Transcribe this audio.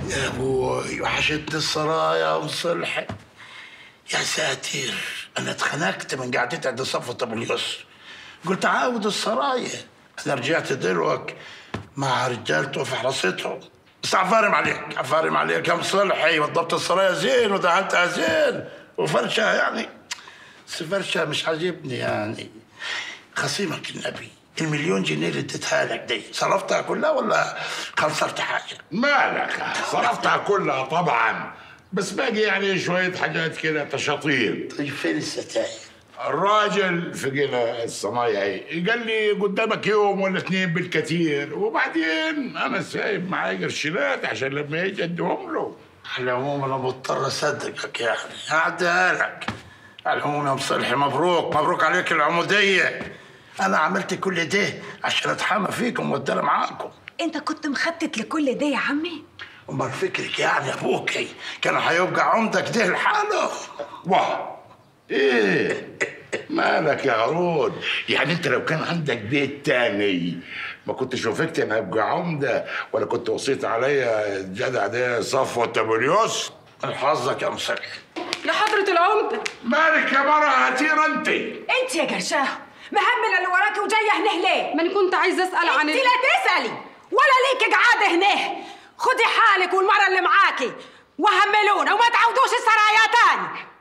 يا ابوي وحشتني السرايا وصلحي يا ساتر انا اتخنقت من قعدتي عند صفوة ابو اليسر قلت عاود السرايا انا رجعت دلوك مع رجالته في حراستهم بس عفارم عليك عفارم عليك يا مصلحي وضبط السرايا زين ودهنتها زين وفرشها يعني بس فرشها مش عاجبني يعني خصيمك النبي المليون جنيه اللي اديتها لك دي صرفتها كلها ولا خسرت حاجه؟ مالك صرفتها كلها طبعا بس باقي يعني شوية حاجات كده تشاطير طيب فين الستاير؟ الراجل في قنا الصنايعي قال لي قدامك يوم ولا اثنين بالكثير وبعدين انا سايب معايا قرشينات عشان لما يجي اديهم له على العموم انا مضطر اصدقك يعني هعديها لك على العموم يا مصلحي مبروك مبروك عليك العموديه انا عملت كل ده عشان اتحامى فيكم واتدرى معاكم انت كنت مخطط لكل ده يا عمي امال فكرك يعني ابوكي كان هيبقى عمدك ده لحاله واه ايه مالك يا عرود يعني انت لو كان عندك بيت تاني ما كنتش وافقت انا ابقى عمده ولا كنت وصيت عليا الجدع ده صفوة ابو اليسر من حظك يا مصلحي يا حضرة العمدة مالك يا مرة هتير انت انت يا جرشاه مهمله اللي وراكي وجايه هنا ليه ما انا كنت عايزة اسأل عن انت ال- لا تسالي ولا ليك قعاده هنا خدي حالك والمره اللي معاكي وهملونا وما تعودوش السرايا تاني